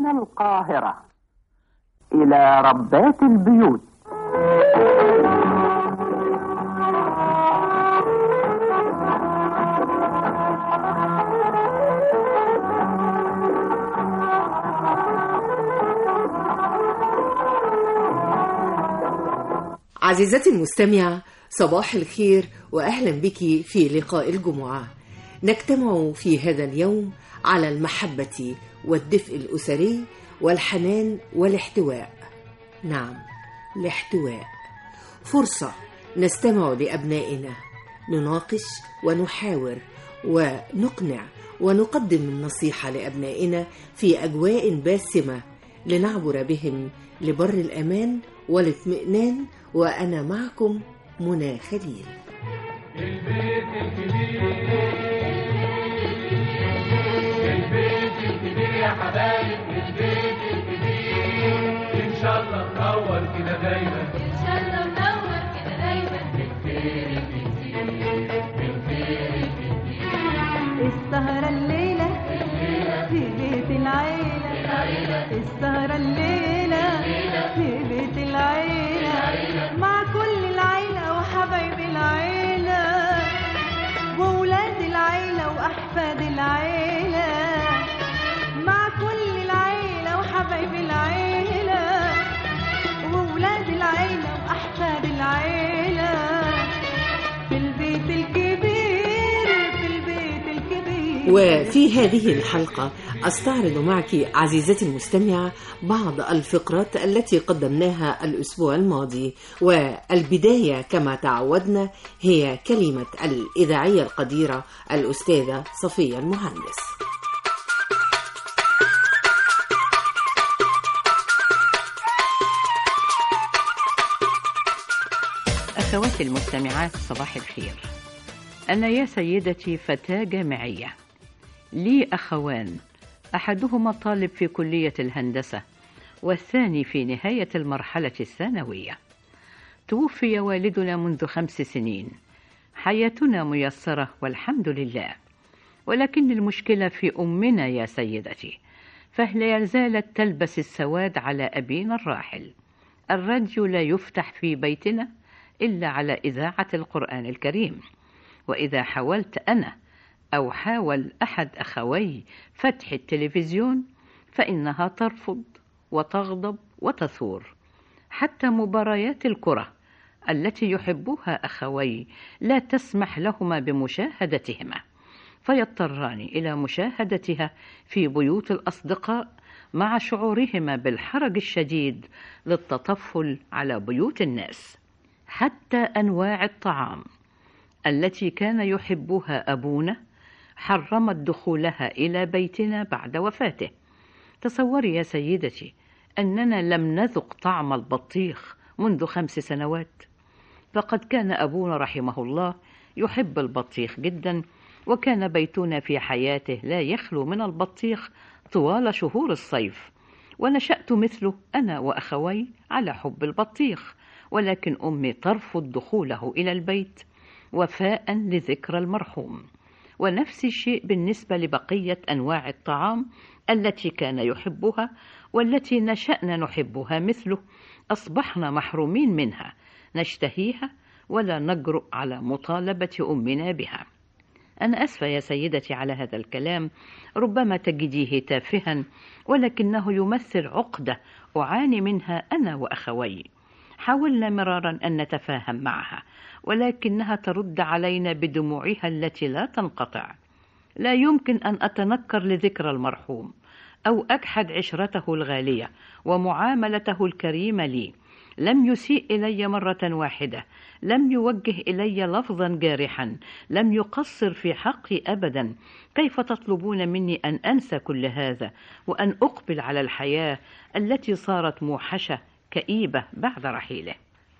القاهرة إلى ربات البيوت عزيزتي المستمعة صباح الخير وأهلا بك في لقاء الجمعة نجتمع في هذا اليوم على المحبة والدفء الأسري والحنان والاحتواء نعم الاحتواء فرصة نستمع لأبنائنا نناقش ونحاور ونقنع ونقدم النصيحة لأبنائنا في أجواء باسمة لنعبر بهم لبر الأمان والاطمئنان وأنا معكم منى خليل البيت الكبير البيت الكبير يا حبايب البيت الكبير ان شاء الله منور كده دايما إن شاء الله منور كده دايما بالخير الكتير بالخير الكتير السهرة الليلة في بيت العيلة السهرة الليلة في بيت العيلة مع كل العيلة وحبايب العيلة وولاد العيلة وأحفاد العيلة مع كل العيلة وحبايب العيلة وولاد العيلة وأحفاد العيلة في البيت الكبير في البيت الكبير وفي هذه الحلقة أستعرض معك عزيزتي المستمعة بعض الفقرات التي قدمناها الأسبوع الماضي والبداية كما تعودنا هي كلمة الإذاعية القديرة الأستاذة صفية المهندس أخواتي المستمعات صباح الخير أنا يا سيدتي فتاة جامعية لي أخوان أحدهما طالب في كلية الهندسة والثاني في نهاية المرحلة الثانوية توفي والدنا منذ خمس سنين حياتنا ميسرة والحمد لله ولكن المشكلة في أمنا يا سيدتي فهي زالت تلبس السواد على أبينا الراحل الراديو لا يفتح في بيتنا إلا على إذاعة القرآن الكريم وإذا حاولت أنا أو حاول أحد أخوي فتح التلفزيون فإنها ترفض وتغضب وتثور حتى مباريات الكرة التي يحبها أخوي لا تسمح لهما بمشاهدتهما فيضطران إلى مشاهدتها في بيوت الأصدقاء مع شعورهما بالحرج الشديد للتطفل على بيوت الناس حتى أنواع الطعام التي كان يحبها أبونا حرمت دخولها إلى بيتنا بعد وفاته تصوري يا سيدتي أننا لم نذق طعم البطيخ منذ خمس سنوات فقد كان أبونا رحمه الله يحب البطيخ جدا وكان بيتنا في حياته لا يخلو من البطيخ طوال شهور الصيف ونشأت مثله أنا وأخوي على حب البطيخ ولكن أمي ترفض دخوله إلى البيت وفاء لذكرى المرحوم ونفس الشيء بالنسبة لبقية أنواع الطعام التي كان يحبها والتي نشأنا نحبها مثله أصبحنا محرومين منها نشتهيها ولا نجرؤ على مطالبة أمنا بها أنا أسفة يا سيدتي على هذا الكلام ربما تجديه تافها ولكنه يمثل عقدة أعاني منها أنا وأخوي حاولنا مرارا أن نتفاهم معها ولكنها ترد علينا بدموعها التي لا تنقطع لا يمكن أن أتنكر لذكرى المرحوم أو أجحد عشرته الغالية ومعاملته الكريمة لي لم يسيء إلي مرة واحدة لم يوجه إلي لفظا جارحا لم يقصر في حقي أبدا كيف تطلبون مني أن أنسى كل هذا وأن أقبل على الحياة التي صارت موحشة كئيبة بعد رحيله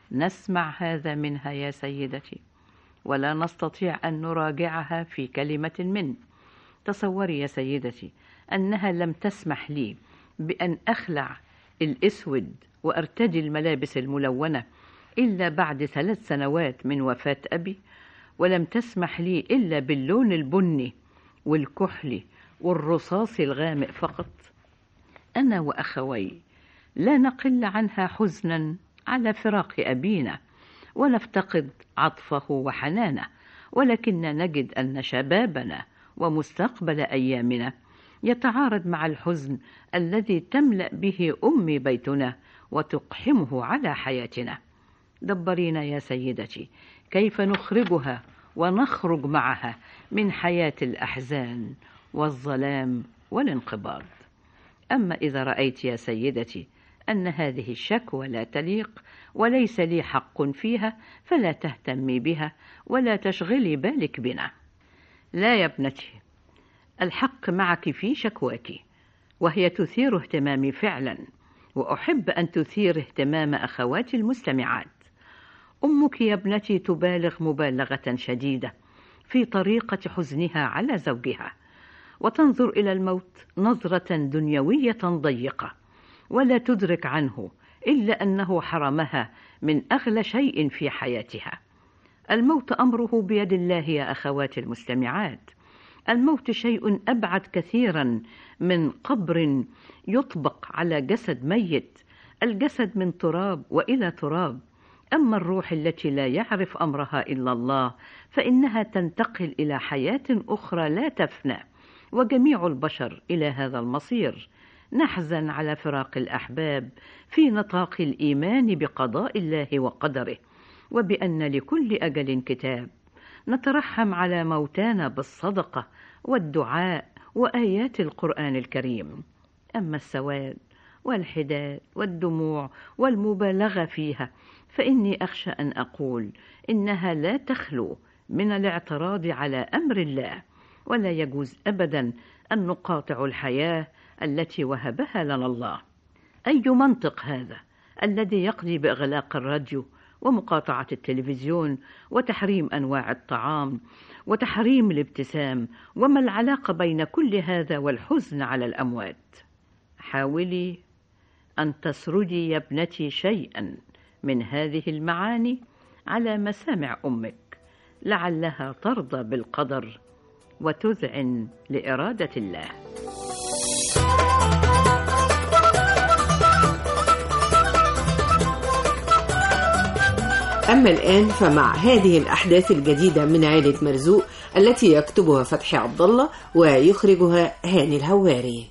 نسمع هذا منها يا سيدتي ولا نستطيع أن نراجعها في كلمة من تصوري يا سيدتي أنها لم تسمح لي بأن أخلع الأسود وأرتدي الملابس الملونة إلا بعد ثلاث سنوات من وفاة أبي ولم تسمح لي إلا باللون البني والكحلي والرصاصي الغامق فقط أنا وأخوي لا نقل عنها حزنا على فراق أبينا ونفتقد عطفه وحنانه ولكن نجد أن شبابنا ومستقبل أيامنا يتعارض مع الحزن الذي تملأ به أمي بيتنا وتقحمه على حياتنا دبرينا يا سيدتي كيف نخرجها ونخرج معها من حياة الأحزان والظلام والانقباض أما إذا رأيت يا سيدتي أن هذه الشكوى لا تليق وليس لي حق فيها فلا تهتمي بها ولا تشغلي بالك بنا لا يا ابنتي الحق معك في شكواك وهي تثير اهتمامي فعلا وأحب أن تثير اهتمام أخواتي المستمعات أمك يا ابنتي تبالغ مبالغة شديدة في طريقة حزنها على زوجها وتنظر إلى الموت نظرة دنيوية ضيقة ولا تدرك عنه إلا أنه حرمها من أغلى شيء في حياتها الموت أمره بيد الله يا أخواتي المستمعات الموت شيء أبعد كثيرا من قبر يطبق على جسد ميت الجسد من تراب وإلى تراب أما الروح التي لا يعرف أمرها إلا الله فإنها تنتقل إلى حياة أخرى لا تفنى وجميع البشر إلى هذا المصير نحزن على فراق الأحباب في نطاق الإيمان بقضاء الله وقدره وبأن لكل أجل كتاب نترحم على موتانا بالصدقة والدعاء وآيات القرآن الكريم أما السواد والحداد والدموع والمبالغة فيها فإني أخشى أن أقول إنها لا تخلو من الاعتراض على أمر الله ولا يجوز أبدا أن نقاطع الحياة التي وهبها لنا الله أي منطق هذا الذي يقضي بإغلاق الراديو ومقاطعة التلفزيون وتحريم أنواع الطعام وتحريم الابتسام وما العلاقة بين كل هذا والحزن على الأموات حاولي أن تسردي يا ابنتي شيئا من هذه المعاني على مسامع أمك لعلها ترضى بالقدر وتذعن لإرادة الله أما الآن فمع هذه الأحداث الجديدة من عائلة مرزوق التي يكتبها فتحي عبد الله ويخرجها هاني الهواري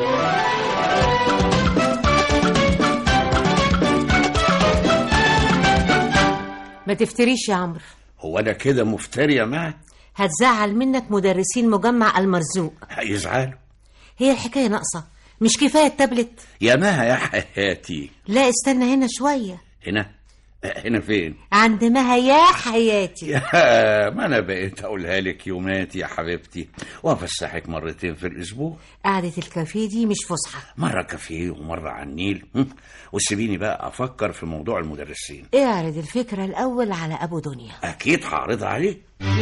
ما تفتريش يا عمرو هو انا كده مفتري يا مها هتزعل منك مدرسين مجمع المرزوق هيزعلوا هي الحكاية ناقصة مش كفاية التابلت يا مها يا حياتي لا استنى هنا شوية هنا هنا فين عند مها يا حياتي يا ما انا بقيت اقولها لك يوماتي يا حبيبتي وافسحك مرتين في الاسبوع قعدة الكافيه دي مش فسحة مره كافيه ومره على النيل هم، وسيبيني بقى افكر في موضوع المدرسين اعرض الفكرة الأول على أبو دنيا اكيد هعرضها عليه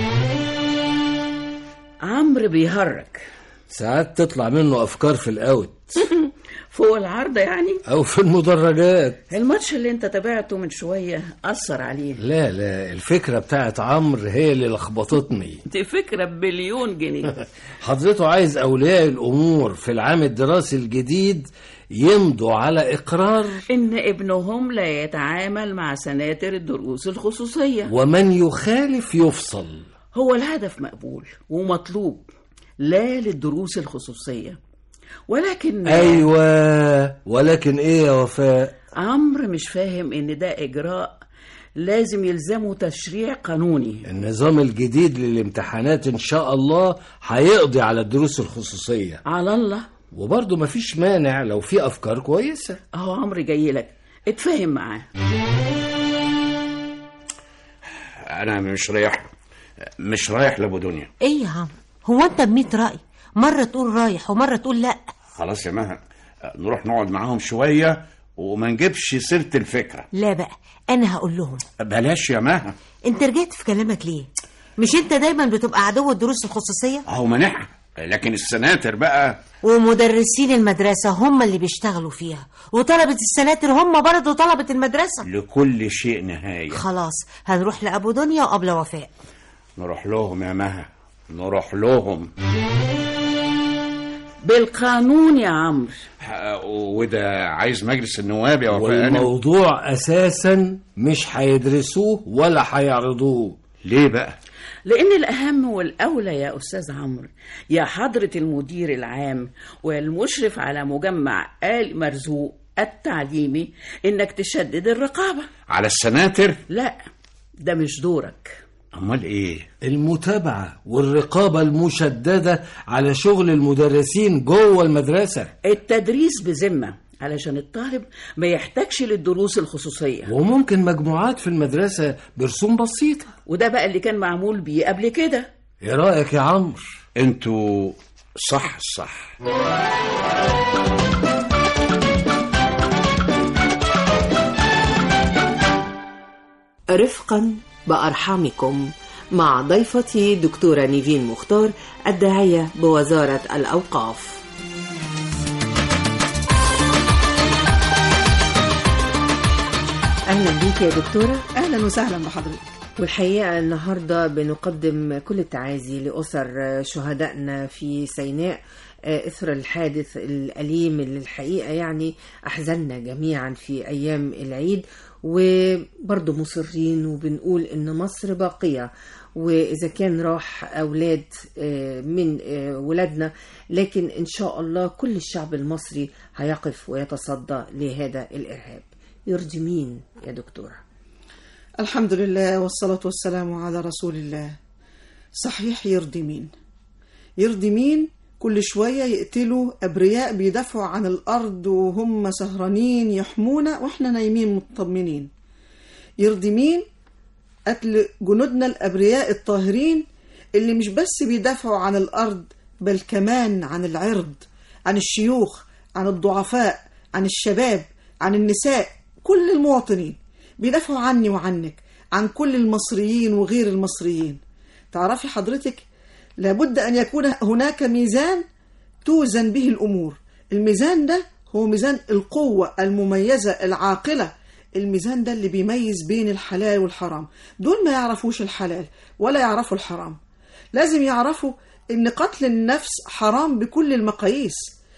عمرو بيهرج ساعات تطلع منه أفكار في الأوت فوق العارضة يعني أو في المدرجات الماتش اللي انت تابعته من شوية أثر عليه لا لا الفكرة بتاعت عمرو هي اللي لخبطتني دي فكرة بمليون جنيه حضرته عايز أولياء الأمور في العام الدراسي الجديد يمضوا على إقرار إن ابنهم لا يتعامل مع سناتر الدروس الخصوصية ومن يخالف يفصل هو الهدف مقبول ومطلوب لا للدروس الخصوصية ولكن أيوة ولكن إيه يا وفاء عمرو مش فاهم إن ده إجراء لازم يلزمه تشريع قانوني النظام الجديد للامتحانات إن شاء الله هيقضي على الدروس الخصوصية على الله وبرضه مفيش مانع لو في أفكار كويسة أهو عمرو جاي لك اتفاهم معاه انا مش رايح مش رايح لابو دنيا ايه يا عم هو انت بميت رأي مرة تقول رايح ومرة تقول لا خلاص يا مها نروح نقعد معاهم شويه وما نجيبش سيره الفكره لا بقى انا هقول لهم بلاش يا مها انت رجعت في كلامك ليه مش انت دايما بتبقى عدو الدروس الخصوصية اهو مانعها لكن السناتر بقى ومدرسين المدرسة هم اللي بيشتغلوا فيها وطلبة السناتر هم برضه طلبة المدرسة لكل شيء نهايه خلاص هنروح لأبو دنيا وقبل وفاء نروح لهم يا مها نروح لهم بالقانون يا عمرو ح- وده عايز مجلس النواب يا وفاء والموضوع اساسا مش هيدرسوه ولا هيعرضوه ليه بقى لأن الأهم والأولى يا أستاذ عمرو يا حضرة المدير العام والمشرف على مجمع آل مرزوق التعليمي إنك تشدد الرقابة على السناتر لا ده مش دورك امال ايه المتابعة والرقابة المشددة على شغل المدرسين جوه المدرسة التدريس بذمة علشان الطالب ما يحتاجش للدروس الخصوصية وممكن مجموعات في المدرسة برسوم بسيطة وده بقى اللي كان معمول بيه قبل كده ايه رأيك يا عمرو انتوا صح الصح رفقا بأرحامكم مع ضيفتي دكتورة نيفين مختار الداعية بوزارة الأوقاف أهلا بيك يا دكتورة اهلا وسهلا بحضرتك والحقيقة النهاردة بنقدم كل التعازي لأسر شهدائنا في سيناء آه، إثر الحادث الأليم اللي الحقيقة يعني أحزننا جميعا في أيام العيد وبرضه مصرين وبنقول إن مصر باقية وإذا كان راح أولاد آه، من آه، ولادنا لكن إن شاء الله كل الشعب المصري هيقف ويتصدى لهذا الإرهاب يرضي مين يا دكتورة؟ الحمد لله والصلاة والسلام على رسول الله صحيح يرضي مين يرضي مين كل شوية يقتلوا أبرياء بيدافعوا عن الأرض وهم سهرانين يحمونا وإحنا نايمين مطمنين يرضي مين قتل جنودنا الأبرياء الطاهرين اللي مش بس بيدافعوا عن الأرض بل كمان عن العرض عن الشيوخ عن الضعفاء عن الشباب عن النساء كل المواطنين بيدافعوا عني وعنك عن كل المصريين وغير المصريين تعرفي حضرتك لابد أن يكون هناك ميزان توزن به الأمور الميزان ده هو ميزان القوة المميزة العاقلة الميزان ده اللي بيميز بين الحلال والحرام دول ما يعرفوش الحلال ولا يعرفوا الحرام لازم يعرفوا ان قتل النفس حرام بكل المقاييس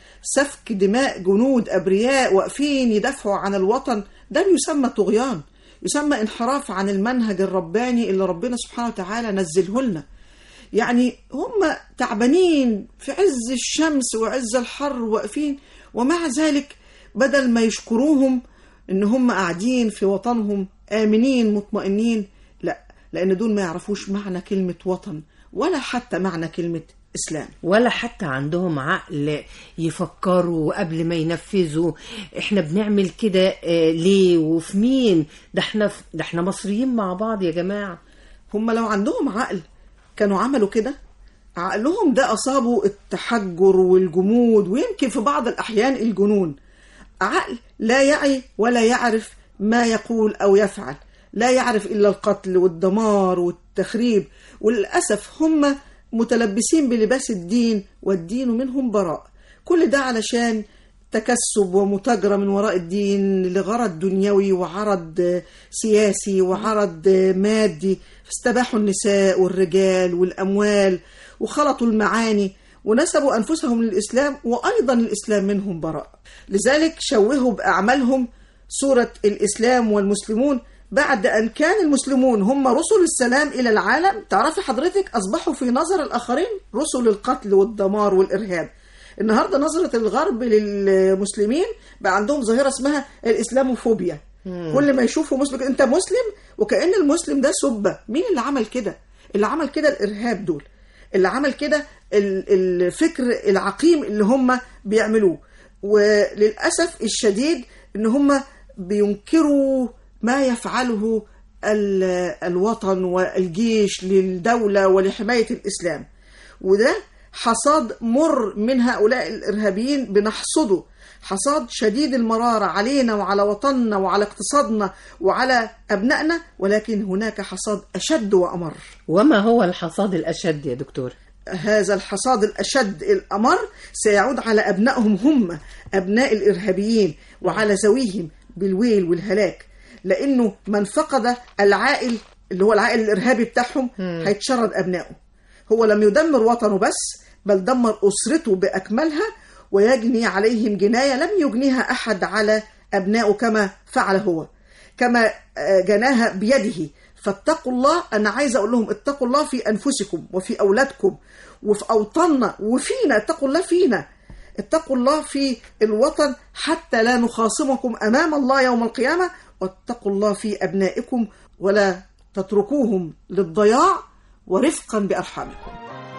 سفك دماء جنود أبرياء واقفين يدافعوا عن الوطن ده يسمى طغيان يسمى انحراف عن المنهج الرباني اللي ربنا سبحانه وتعالى نزله لنا يعني هم تعبانين في عز الشمس وعز الحر واقفين ومع ذلك بدل ما يشكروهم ان هم قاعدين في وطنهم امنين مطمئنين لا لان دول ما يعرفوش معنى كلمة وطن ولا حتى معنى كلمة اسلام ولا حتى عندهم عقل يفكروا قبل ما ينفذوا احنا بنعمل كده آه، ليه وفي مين ده احنا في- ده احنا مصريين مع بعض يا جماعة هم لو عندهم عقل كانوا عملوا كده عقلهم ده أصابه التحجر والجمود ويمكن في بعض الأحيان الجنون عقل لا يعي ولا يعرف ما يقول أو يفعل لا يعرف إلا القتل والدمار والتخريب وللأسف هم متلبسين بلباس الدين والدين منهم براء كل ده علشان تكسب ومتاجرة من وراء الدين لغرض دنيوي وعرض آه، سياسي وعرض آه، مادي استباحوا النساء والرجال والأموال وخلطوا المعاني ونسبوا أنفسهم للإسلام وأيضا الإسلام منهم براء لذلك شوهوا بأعمالهم صورة الإسلام والمسلمون بعد أن كان المسلمون هم رسل السلام إلى العالم تعرفي حضرتك أصبحوا في نظر الآخرين رسل القتل والدمار والإرهاب النهارده نظرة الغرب للمسلمين بقى عندهم ظاهرة اسمها الإسلاموفوبيا مم. كل ما يشوفوا مسلم انت مسلم وكأن المسلم ده سبة مين اللي عمل كده اللي عمل كده الإرهاب دول اللي عمل كده ال- الفكر العقيم اللي هم بيعملوه وللأسف الشديد ان هم بينكروا ما يفعله ال- الوطن والجيش للدولة ولحماية الإسلام وده حصاد مر من هؤلاء الإرهابيين بنحصده حصاد شديد المرارة علينا وعلى وطننا وعلى اقتصادنا وعلى أبنائنا ولكن هناك حصاد أشد وأمر وما هو الحصاد الأشد يا دكتور هذا الحصاد الأشد الأمر سيعود على أبنائهم هم أبناء الإرهابيين وعلى ذويهم بالويل والهلاك لأنه من فقد العائل اللي هو العائل الإرهابي بتاعهم مم. هيتشرد أبنائه هو لم يدمر وطنه بس بل دمر أسرته بأكملها ويجني عليهم جناية لم يجنيها أحد على أبنائه كما فعل هو كما آه، جناها بيده فاتقوا الله أنا عايزة أقول لهم اتقوا الله في أنفسكم وفي أولادكم وفي أوطاننا وفينا اتقوا الله فينا اتقوا الله في الوطن حتى لا نخاصمكم أمام الله يوم القيامة واتقوا الله في أبنائكم ولا تتركوهم للضياع ورفقا بأرحامكم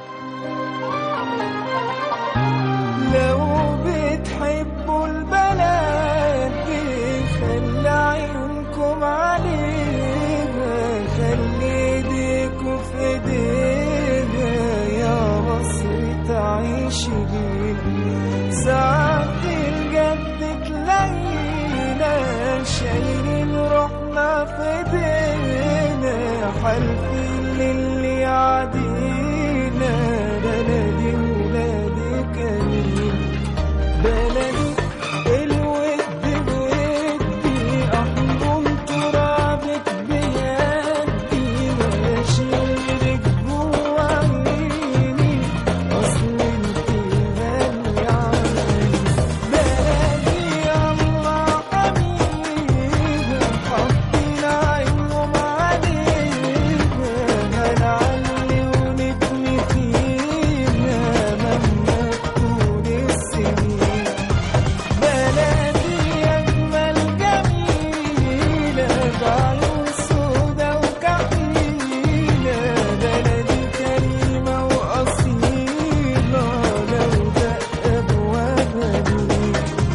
لو بتحبوا البلد دي خلي عيونكم عليها خلي ايديكوا في ايديها يا مصر تعيش بينا ساعات الجد تلاقينا شايلين روحنا في ايدينا حالفين للي يعدينا بلدي ولادي كريم بلدي الود بودي احضن ترابك بيدي واشيلك جوا عيني اصل انت غالي علي بلدي الله حبيبي حاطين عينهم عليها هنعلي ونبني فيها مهما تكون السنين بلدي أجمل جميلة بعيون سودا وكحيلة بلدي كريمة وأصيلة لو دق أبوابها بليل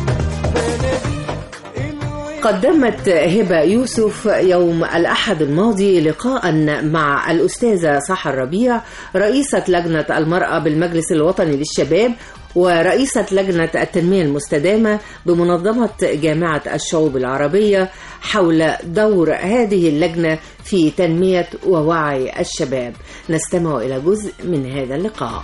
قدمت هبة يوسف يوم الأحد الماضي لقاء مع الأستاذة سحر ربيع رئيسة لجنة المرأة بالمجلس الوطني للشباب ورئيسة لجنة التنمية المستدامة بمنظمة جامعة الشعوب العربية حول دور هذه اللجنة في تنمية ووعي الشباب نستمع إلى جزء من هذا اللقاء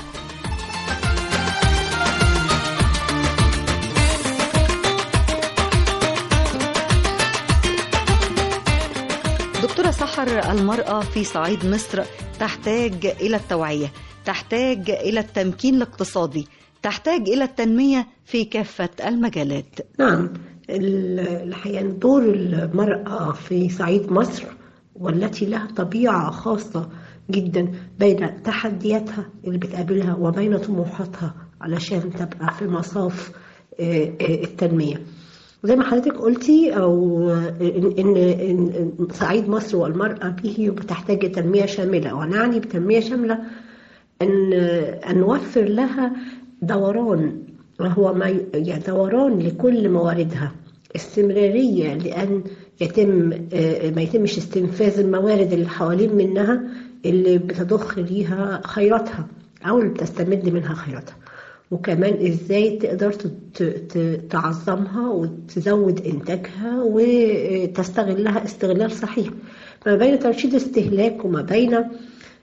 دكتورة سحر المرأة في صعيد مصر تحتاج إلى التوعية تحتاج إلى التمكين الاقتصادي تحتاج إلى التنمية في كافة المجالات نعم ال- الحقيقة دور المرأة في صعيد مصر والتي لها طبيعة خاصة جدا بين تحدياتها اللي بتقابلها وبين طموحاتها علشان تبقى في مصاف آه، آه، التنمية زي ما حضرتك قلتي او ان ان إن صعيد مصر والمراه به بتحتاج تنميه شامله ونعني بتنميه شامله ان ان نوفر لها دوران وهو ما ي- يعني دوران لكل مواردها استمراريه لان يتم آه، ما يتمش استنفاذ الموارد اللي حوالين منها اللي بتضخ ليها خيراتها او اللي بتستمد منها خيراتها وكمان ازاي تقدر ت- ت- تعظمها وتزود انتاجها وتستغلها استغلال صحيح ما بين ترشيد استهلاك وما بين آه،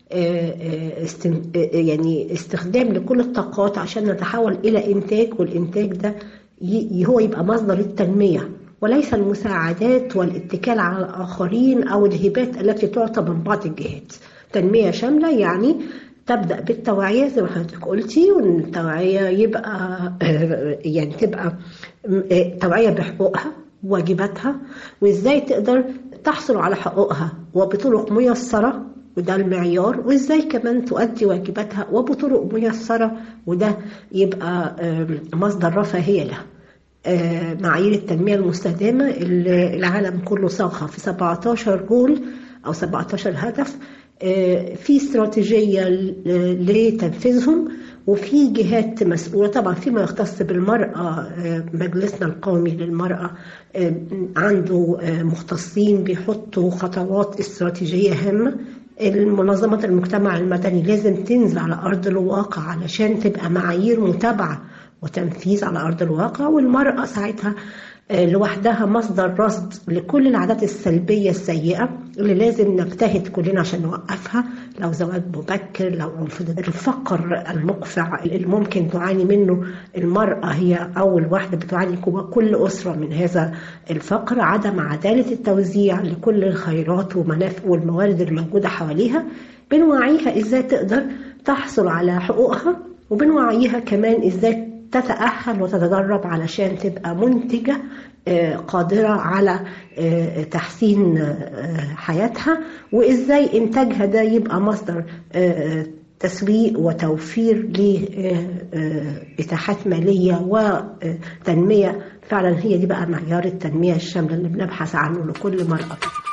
آه، استن- آه، يعني استخدام لكل الطاقات عشان نتحول الى انتاج والانتاج ده ي- هو يبقى مصدر التنميه وليس المساعدات والاتكال على الاخرين او الهبات التي تعطى من بعض الجهات تنميه شامله يعني تبدا بالتوعيه زي ما حضرتك قلتي وان التوعيه يبقى يعني تبقى توعيه بحقوقها واجباتها وازاي تقدر تحصل على حقوقها وبطرق ميسره وده المعيار وازاي كمان تؤدي واجباتها وبطرق ميسره وده يبقى مصدر رفاهيه لها آه، معايير التنمية المستدامة اللي العالم كله صاغها في 17 جول أو 17 هدف آه، في استراتيجية ل- لتنفيذهم وفي جهات مسؤولة طبعا فيما يختص بالمرأة آه، مجلسنا القومي للمرأة آه، عنده آه، مختصين بيحطوا خطوات استراتيجية هامة المنظمة المجتمع المدني لازم تنزل على أرض الواقع علشان تبقى معايير متابعة وتنفيذ على أرض الواقع والمرأة ساعتها آه، لوحدها مصدر رصد لكل العادات السلبية السيئة اللي لازم نجتهد كلنا عشان نوقفها لو زواج مبكر لو عنف ضد الفقر المقفع اللي ممكن تعاني منه المرأة هي أول واحدة بتعاني جوا كل أسرة من هذا الفقر عدم عدالة التوزيع لكل الخيرات ومنافع والموارد الموجودة حواليها بنوعيها إزاي تقدر تحصل على حقوقها وبنوعيها كمان ازاي تتأهل وتتدرب علشان تبقى منتجة آه، قادرة على آه، تحسين آه، حياتها وازاي انتاجها ده يبقى مصدر آه، تسويق وتوفير لإتاحات مالية وتنمية فعلا هي دي بقى معيار التنمية الشاملة اللي بنبحث عنه لكل مرأة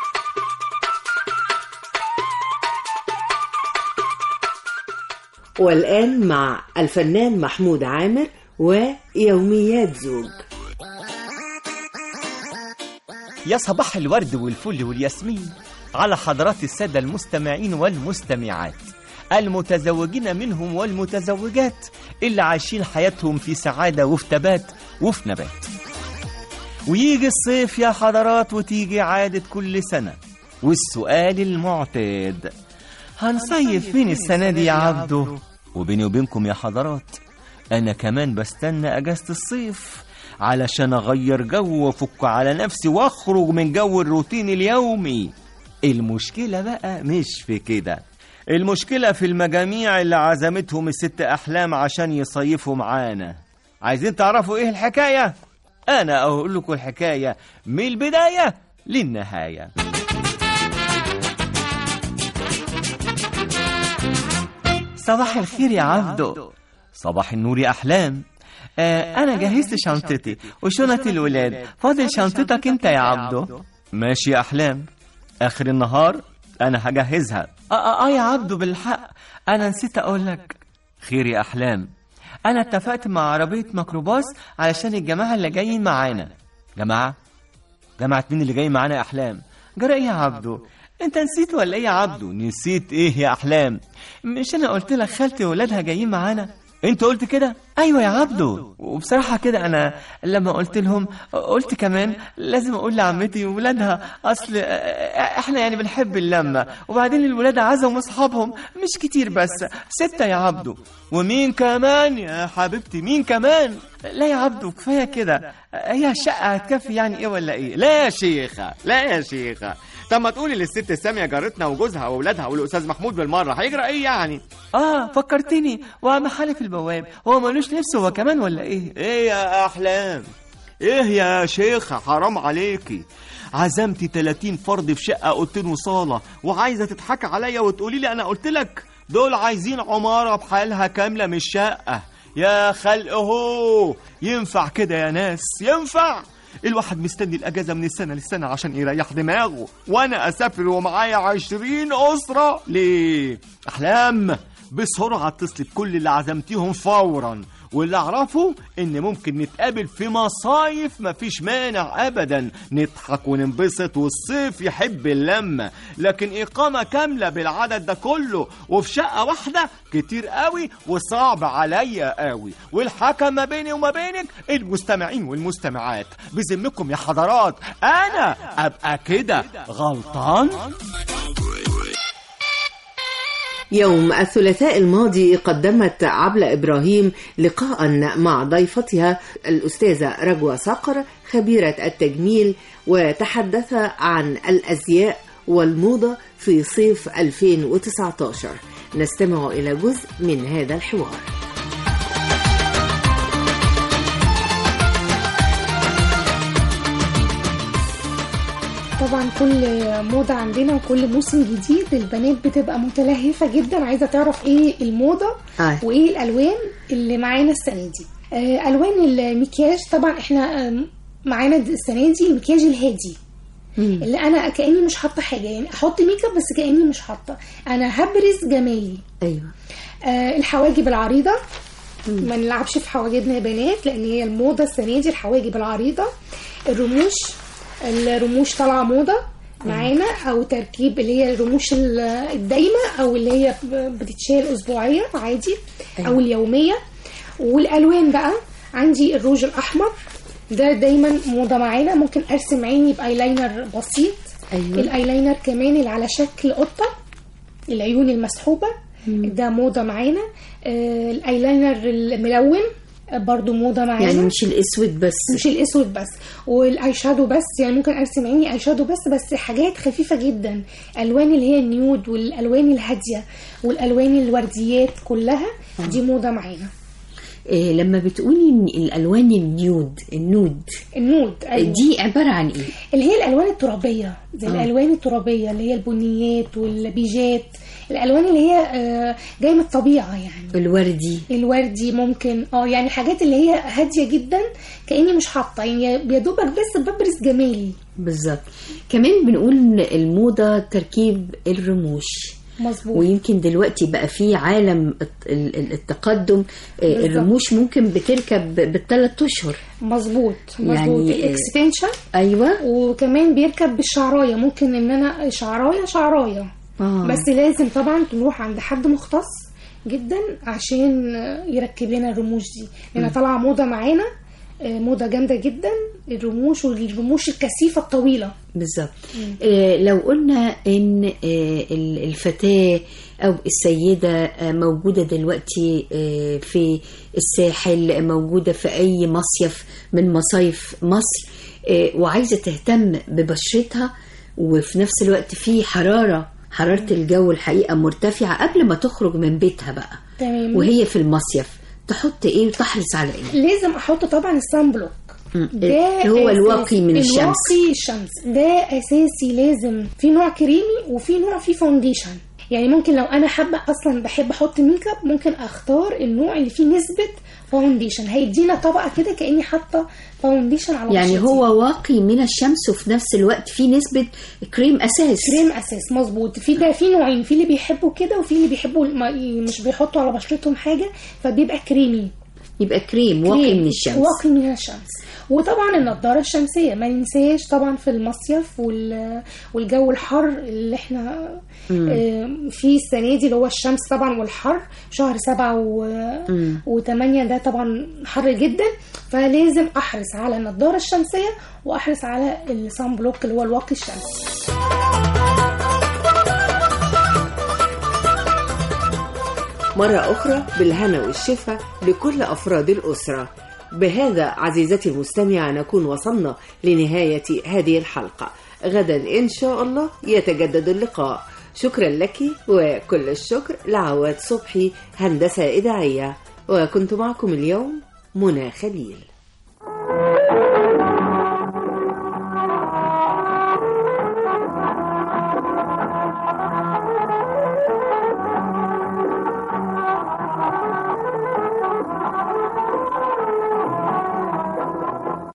والآن مع الفنان محمود عامر ويوميات زوج يا صباح الورد والفل والياسمين على حضرات السادة المستمعين والمستمعات المتزوجين منهم والمتزوجات اللي عايشين حياتهم في سعادة وفي تبات وفي نبات ويجي الصيف يا حضرات وتيجي عادة كل سنة والسؤال المعتاد هنصيف فين السنة دي يا عبده وبيني وبينكم يا حضرات أنا كمان بستنى أجازة الصيف علشان أغير جو وأفك على نفسي وأخرج من جو الروتين اليومي المشكلة بقى مش في كده المشكلة في المجاميع اللي عزمتهم الست أحلام عشان يصيفوا معانا عايزين تعرفوا إيه الحكاية؟ أنا أقول لكم الحكاية من البداية للنهاية صباح الخير يا عبدو صباح النور يا أحلام آه أنا جهزت شنطتي وشنط الولاد فاضل شنطتك أنت يا عبدو ماشي يا أحلام آخر النهار أنا هجهزها آه, آه, آه يا عبدو بالحق أنا نسيت أقول لك خير يا أحلام أنا اتفقت مع عربية ميكروباص علشان الجماعة اللي جايين معانا جماعة جماعة مين اللي جاي معانا يا أحلام جرى إيه يا عبدو انت نسيت ولا ايه يا عبدو نسيت ايه يا احلام مش انا قلت لك خالتي وولادها جايين معانا انت قلت كده ايوه يا عبدو وبصراحه كده انا لما قلت لهم قلت كمان لازم اقول لعمتي وولادها اصل احنا يعني بنحب اللمه وبعدين الولاد عزموا اصحابهم مش كتير بس سته يا عبدو ومين كمان يا حبيبتي مين كمان لا يا عبدو كفايه كده هي الشقه هتكفي يعني ايه ولا ايه لا يا شيخه لا يا شيخه طب ما تقولي للست سامية جارتنا وجوزها واولادها والاستاذ محمود بالمره هيجرى ايه يعني اه فكرتني وعم حالف البواب هو ملوش نفس هو كمان ولا ايه ايه يا احلام ايه يا شيخة حرام عليكي عزمتي 30 فرد في شقة اوضتين وصالة وعايزة تضحكي عليا وتقولي لي انا قلت لك دول عايزين عمارة بحالها كاملة مش شقة يا خلق هو ينفع كده يا ناس ينفع الواحد مستني الأجازة من السنة للسنة عشان يريح دماغه وأنا أسافر ومعايا عشرين أسرة ليه؟ أحلام بسرعة اتصلي بكل اللي عزمتيهم فورا واللي أعرفه إن ممكن نتقابل في مصايف مفيش مانع أبدا نضحك وننبسط والصيف يحب اللمة لكن إقامة كاملة بالعدد ده كله وفي شقة واحدة كتير قوي وصعب عليا قوي والحكم ما بيني وما بينك المستمعين والمستمعات بذمكم يا حضرات أنا أبقى كده غلطان يوم الثلاثاء الماضي قدمت عبلة إبراهيم لقاء مع ضيفتها الأستاذة رجوة صقر خبيرة التجميل وتحدث عن الأزياء والموضة في صيف 2019 نستمع إلى جزء من هذا الحوار طبعا كل موضة عندنا وكل موسم جديد البنات بتبقى متلهفة جدا عايزة تعرف ايه الموضة آه. وايه الالوان اللي معانا السنة دي آه، الوان المكياج طبعا احنا آم، معانا السنة دي المكياج الهادي اللي انا كاني مش حاطه حاجه يعني احط ميك اب بس كاني مش حاطه انا هبرز جمالي ايوه آه الحواجب العريضه ما نلعبش في حواجبنا يا بنات لان هي الموضه السنه دي الحواجب العريضه الرموش الرموش طالعه موضه معانا او تركيب اللي هي الرموش ال- الدايمه او اللي هي ب- بتتشال اسبوعيه عادي او اليوميه والالوان بقى عندي الروج الاحمر ده دايما موضه معانا ممكن ارسم عيني بايلاينر بسيط أيوة. الايلاينر كمان اللي على شكل قطه العيون المسحوبه ده موضه معانا آه الايلاينر الملون برضو موضة معانا يعني مش الاسود بس مش الاسود بس والاي شادو بس يعني ممكن ارسم عيني اي شادو بس بس حاجات خفيفه جدا الوان اللي هي النيود والالوان الهاديه والالوان الورديات كلها دي موضه معانا إيه لما بتقولي إن الالوان النيود النود النود أيوة. دي عباره عن ايه اللي هي الالوان الترابيه زي آه. الالوان الترابيه اللي هي البنيات والبيجات الالوان اللي هي آه، جايه من الطبيعه يعني الوردي الوردي ممكن اه يعني حاجات اللي هي هاديه جدا كاني مش حاطه يعني يا دوبك بس ببرز جمالي بالظبط كمان بنقول إن الموضه تركيب الرموش مظبوط ويمكن دلوقتي بقى في عالم الت- ال- ال- التقدم آه، بالظبط. الرموش ممكن بتركب بالثلاث اشهر مظبوط مظبوط يعني، آه، الاكستنشن ايوه وكمان بيركب بالشعرايه ممكن ان انا شعرايه شعرايه آه. بس لازم طبعا تروح عند حد مختص جدا عشان يركب لنا الرموش دي لانها مم. طالعه موضه معانا آه، موضه جامده جدا الرموش والرموش الكثيفه الطويله بالظبط آه، لو قلنا ان آه، ال- الفتاة او السيدة آه، موجودة دلوقتي آه، في الساحل موجودة في اي مصيف من مصايف مصر آه، وعايزة تهتم ببشرتها وفي نفس الوقت في حرارة حرارة الجو الحقيقة مرتفعة قبل ما تخرج من بيتها بقى تمام وهي في المصيف تحط ايه وتحرص على ايه لازم احط طبعا السان بلوك مم. ده اللي هو أساسي. الواقي من الشمس الواقي الشمس ده اساسي لازم في نوع كريمي وفي نوع فيه فاونديشن يعني ممكن لو انا حابه اصلا بحب احط ميك اب ممكن اختار النوع اللي فيه نسبه فاونديشن هيدينا طبقه كده كاني حاطه فاونديشن على يعني بشرتي. هو واقي من الشمس وفي نفس الوقت في نسبة كريم أساس كريم اساس مظبوط في ده في نوعين في اللي بيحبوا كده وفي اللي بيحبوا ما- مش بيحطوا على بشرتهم حاجه فبيبقى كريمي يبقى كريم واقي كريم. من الشمس واقي من الشمس وطبعا النضاره الشمسيه ما ننساش طبعا في المصيف وال- والجو الحر اللي احنا مم. آه، في السنه دي اللي هو الشمس طبعا والحر شهر سبعة و... مم. وثمانية ده طبعا حر جدا فلازم احرص على النضاره الشمسيه واحرص على الصن بلوك اللي هو الواقي الشمسي مرة أخرى بالهنا والشفا لكل أفراد الأسرة بهذا عزيزتي المستمعة نكون وصلنا لنهاية هذه الحلقة غدا إن شاء الله يتجدد اللقاء شكرا لك وكل الشكر لعواد صبحي هندسة إذاعية وكنت معكم اليوم منى خليل